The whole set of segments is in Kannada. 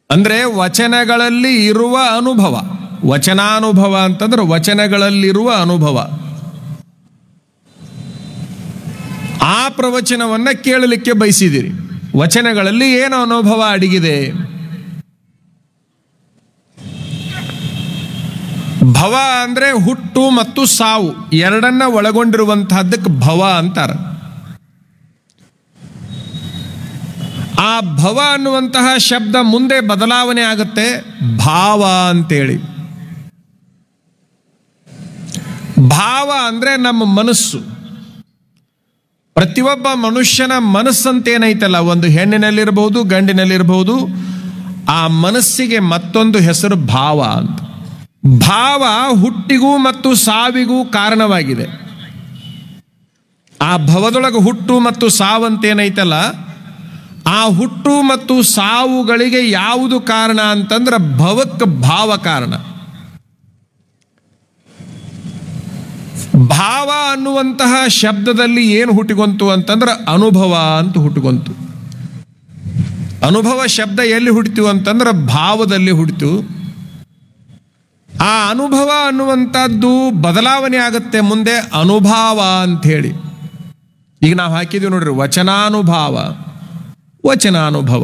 ಅಂದ್ರೆ ವಚನಗಳಲ್ಲಿ ಇರುವ ಅನುಭವ ವಚನಾನುಭವ ಅಂತಂದ್ರೆ ವಚನಗಳಲ್ಲಿರುವ ಅನುಭವ ಆ ಪ್ರವಚನವನ್ನ ಕೇಳಲಿಕ್ಕೆ ಬಯಸಿದಿರಿ ವಚನಗಳಲ್ಲಿ ಏನು ಅನುಭವ ಅಡಗಿದೆ ಭವ ಅಂದ್ರೆ ಹುಟ್ಟು ಮತ್ತು ಸಾವು ಎರಡನ್ನ ಒಳಗೊಂಡಿರುವಂತಹದ್ದಕ್ಕೆ ಭವ ಅಂತಾರೆ ಆ ಭವ ಅನ್ನುವಂತಹ ಶಬ್ದ ಮುಂದೆ ಬದಲಾವಣೆ ಆಗುತ್ತೆ ಭಾವ ಅಂತೇಳಿ ಭಾವ ಅಂದ್ರೆ ನಮ್ಮ ಮನಸ್ಸು ಪ್ರತಿಯೊಬ್ಬ ಮನುಷ್ಯನ ಮನಸ್ಸಂತೇನೈತಲ್ಲ ಒಂದು ಹೆಣ್ಣಿನಲ್ಲಿರಬಹುದು ಗಂಡಿನಲ್ಲಿರಬಹುದು ಆ ಮನಸ್ಸಿಗೆ ಮತ್ತೊಂದು ಹೆಸರು ಭಾವ ಅಂತ ಭಾವ ಹುಟ್ಟಿಗೂ ಮತ್ತು ಸಾವಿಗೂ ಕಾರಣವಾಗಿದೆ ಆ ಭವದೊಳಗೆ ಹುಟ್ಟು ಮತ್ತು ಸಾವಂತೇನೈತಲ್ಲ ಆ ಹುಟ್ಟು ಮತ್ತು ಸಾವುಗಳಿಗೆ ಯಾವುದು ಕಾರಣ ಅಂತಂದ್ರೆ ಭವಕ್ಕೆ ಭಾವ ಕಾರಣ ಭಾವ ಅನ್ನುವಂತಹ ಶಬ್ದದಲ್ಲಿ ಏನು ಹುಟ್ಟಿಕೊಂತು ಅಂತಂದ್ರೆ ಅನುಭವ ಅಂತ ಹುಟ್ಟಿಕೊಂತು ಅನುಭವ ಶಬ್ದ ಎಲ್ಲಿ ಹುಟ್ಟಿತು ಅಂತಂದ್ರೆ ಭಾವದಲ್ಲಿ ಹುಟ್ಟಿತು ಆ ಅನುಭವ ಅನ್ನುವಂಥದ್ದು ಬದಲಾವಣೆ ಆಗುತ್ತೆ ಮುಂದೆ ಅನುಭಾವ ಅಂತ ಹೇಳಿ ಈಗ ನಾವು ಹಾಕಿದೀವಿ ನೋಡ್ರಿ ವಚನಾನುಭಾವ ವಚನಾನುಭವ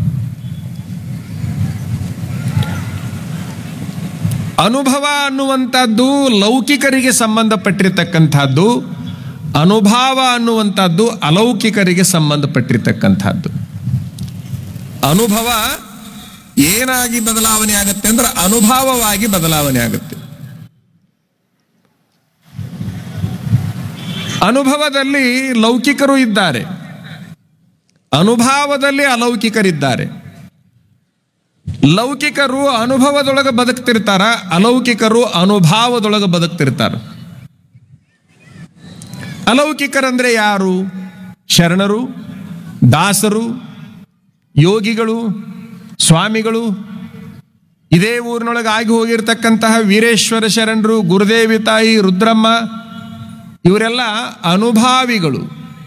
ಅನುಭವ ಅನ್ನುವಂಥದ್ದು ಲೌಕಿಕರಿಗೆ ಸಂಬಂಧಪಟ್ಟಿರ್ತಕ್ಕಂಥದ್ದು ಅನುಭಾವ ಅನ್ನುವಂಥದ್ದು ಅಲೌಕಿಕರಿಗೆ ಸಂಬಂಧಪಟ್ಟಿರ್ತಕ್ಕಂಥದ್ದು ಅನುಭವ ಏನಾಗಿ ಬದಲಾವಣೆ ಆಗುತ್ತೆ ಅಂದ್ರೆ ಅನುಭವವಾಗಿ ಬದಲಾವಣೆ ಆಗುತ್ತೆ ಅನುಭವದಲ್ಲಿ ಲೌಕಿಕರು ಇದ್ದಾರೆ ಅನುಭಾವದಲ್ಲಿ ಅಲೌಕಿಕರಿದ್ದಾರೆ ಲೌಕಿಕರು ಅನುಭವದೊಳಗೆ ಬದುಕ್ತಿರ್ತಾರ ಅಲೌಕಿಕರು ಅನುಭಾವದೊಳಗೆ ಬದುಕ್ತಿರ್ತಾರ ಅಲೌಕಿಕರಂದ್ರೆ ಯಾರು ಶರಣರು ದಾಸರು ಯೋಗಿಗಳು ಸ್ವಾಮಿಗಳು ಇದೇ ಊರಿನೊಳಗೆ ಆಗಿ ಹೋಗಿರ್ತಕ್ಕಂತಹ ವೀರೇಶ್ವರ ಶರಣರು ಗುರುದೇವಿ ತಾಯಿ ರುದ್ರಮ್ಮ ಇವರೆಲ್ಲ ಅನುಭಾವಿಗಳು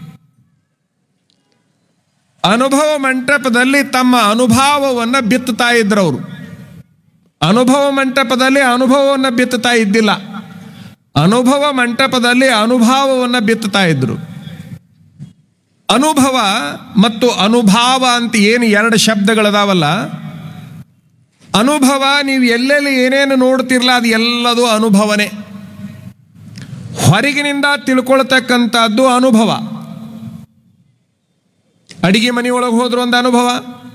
ಅನುಭವ ಮಂಟಪದಲ್ಲಿ ತಮ್ಮ ಅನುಭವವನ್ನು ಬಿತ್ತುತ್ತಾ ಇದ್ರು ಅವರು ಅನುಭವ ಮಂಟಪದಲ್ಲಿ ಅನುಭವವನ್ನು ಬಿತ್ತುತ್ತಾ ಇದ್ದಿಲ್ಲ ಅನುಭವ ಮಂಟಪದಲ್ಲಿ ಅನುಭವವನ್ನು ಬಿತ್ತುತ್ತಾ ಇದ್ರು ಅನುಭವ ಮತ್ತು ಅನುಭಾವ ಅಂತ ಏನು ಎರಡು ಶಬ್ದಗಳದಾವಲ್ಲ ಅನುಭವ ನೀವು ಎಲ್ಲೆಲ್ಲಿ ಏನೇನು ನೋಡ್ತಿರ್ಲ ಅದು ಎಲ್ಲದೂ ಅನುಭವನೇ ಹೊರಗಿನಿಂದ ತಿಳ್ಕೊಳ್ತಕ್ಕಂಥದ್ದು ಅನುಭವ ಅಡಿಗೆ ಮನೆಯೊಳಗೆ ಹೋದ್ರು ಒಂದು ಅನುಭವ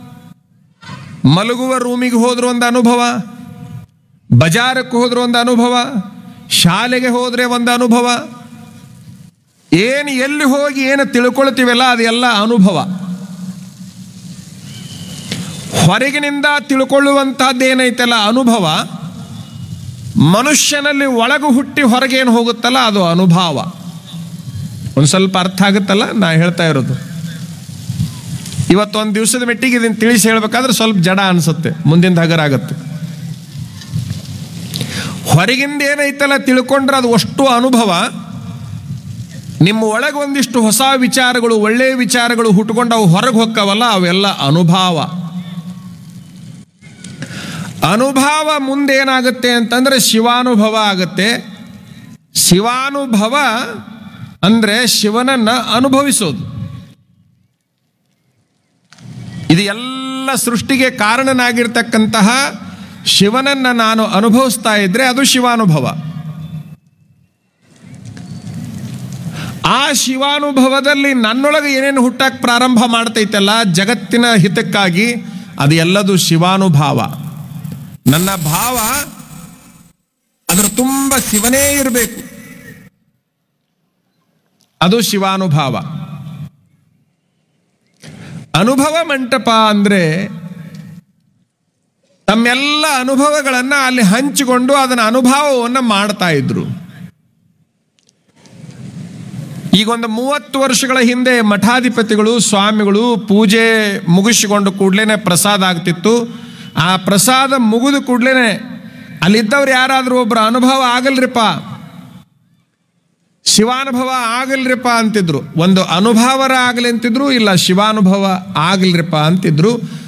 ಮಲಗುವ ರೂಮಿಗೆ ಹೋದ್ರು ಒಂದು ಅನುಭವ ಬಜಾರಕ್ಕೆ ಹೋದ್ರು ಒಂದು ಅನುಭವ ಶಾಲೆಗೆ ಹೋದ್ರೆ ಒಂದು ಅನುಭವ ಏನು ಎಲ್ಲಿ ಹೋಗಿ ಏನು ತಿಳ್ಕೊಳ್ತೀವಲ್ಲ ಅದೆಲ್ಲ ಅನುಭವ ಹೊರಗಿನಿಂದ ತಿಳ್ಕೊಳ್ಳುವಂತಹದ್ದು ಏನೈತಲ್ಲ ಅನುಭವ ಮನುಷ್ಯನಲ್ಲಿ ಒಳಗು ಹುಟ್ಟಿ ಹೊರಗೇನು ಹೋಗುತ್ತಲ್ಲ ಅದು ಅನುಭವ ಒಂದು ಸ್ವಲ್ಪ ಅರ್ಥ ಆಗುತ್ತಲ್ಲ ನಾ ಹೇಳ್ತಾ ಇರೋದು ಇವತ್ತೊಂದು ದಿವಸದ ಮೆಟ್ಟಿಗೆ ಇದನ್ನು ತಿಳಿಸಿ ಹೇಳ್ಬೇಕಾದ್ರೆ ಸ್ವಲ್ಪ ಜಡ ಅನಿಸುತ್ತೆ ಮುಂದಿನ ಹಗರ ಆಗುತ್ತೆ ಹೊರಗಿಂದ ಏನೈತಲ್ಲ ತಿಳ್ಕೊಂಡ್ರೆ ಅದು ಅಷ್ಟು ಅನುಭವ ನಿಮ್ಮ ಒಳಗೆ ಒಂದಿಷ್ಟು ಹೊಸ ವಿಚಾರಗಳು ಒಳ್ಳೆಯ ವಿಚಾರಗಳು ಹುಟ್ಕೊಂಡು ಅವು ಹೊರಗೆ ಹೊಕ್ಕವಲ್ಲ ಅವೆಲ್ಲ ಅನುಭವ ಅನುಭವ ಮುಂದೇನಾಗುತ್ತೆ ಅಂತಂದ್ರೆ ಶಿವಾನುಭವ ಆಗುತ್ತೆ ಶಿವಾನುಭವ ಅಂದ್ರೆ ಶಿವನನ್ನ ಅನುಭವಿಸೋದು ಇದು ಎಲ್ಲ ಸೃಷ್ಟಿಗೆ ಕಾರಣನಾಗಿರ್ತಕ್ಕಂತಹ ಶಿವನನ್ನ ನಾನು ಅನುಭವಿಸ್ತಾ ಇದ್ರೆ ಅದು ಶಿವಾನುಭವ ಆ ಶಿವಾನುಭವದಲ್ಲಿ ನನ್ನೊಳಗೆ ಏನೇನು ಹುಟ್ಟಕ್ಕೆ ಪ್ರಾರಂಭ ಮಾಡ್ತೈತಲ್ಲ ಜಗತ್ತಿನ ಹಿತಕ್ಕಾಗಿ ಅದು ಎಲ್ಲದು ಶಿವಾನುಭಾವ ನನ್ನ ಭಾವ ಅದ್ರ ತುಂಬ ಶಿವನೇ ಇರಬೇಕು ಅದು ಶಿವಾನುಭಾವ ಅನುಭವ ಮಂಟಪ ಅಂದ್ರೆ ತಮ್ಮೆಲ್ಲ ಅನುಭವಗಳನ್ನ ಅಲ್ಲಿ ಹಂಚಿಕೊಂಡು ಅದನ್ನ ಅನುಭವವನ್ನು ಮಾಡ್ತಾ ಇದ್ರು ಈಗೊಂದು ಮೂವತ್ತು ವರ್ಷಗಳ ಹಿಂದೆ ಮಠಾಧಿಪತಿಗಳು ಸ್ವಾಮಿಗಳು ಪೂಜೆ ಮುಗಿಸಿಕೊಂಡು ಕೂಡ್ಲೇನೆ ಪ್ರಸಾದ ಆಗ್ತಿತ್ತು ಆ ಪ್ರಸಾದ ಮುಗಿದು ಕೂಡ್ಲೇನೆ ಅಲ್ಲಿದ್ದವ್ರು ಯಾರಾದರೂ ಒಬ್ಬರ ಅನುಭವ ಆಗಲ್ರಿಪ್ಪ ಶಿವಾನುಭವ ಆಗಲ್ರಿಪ್ಪ ಅಂತಿದ್ರು ಒಂದು ಅನುಭವರ ಆಗಲಿ ಅಂತಿದ್ರು ಇಲ್ಲ ಶಿವಾನುಭವ ಆಗಲ್ರಿಪ್ಪ ಅಂತಿದ್ರು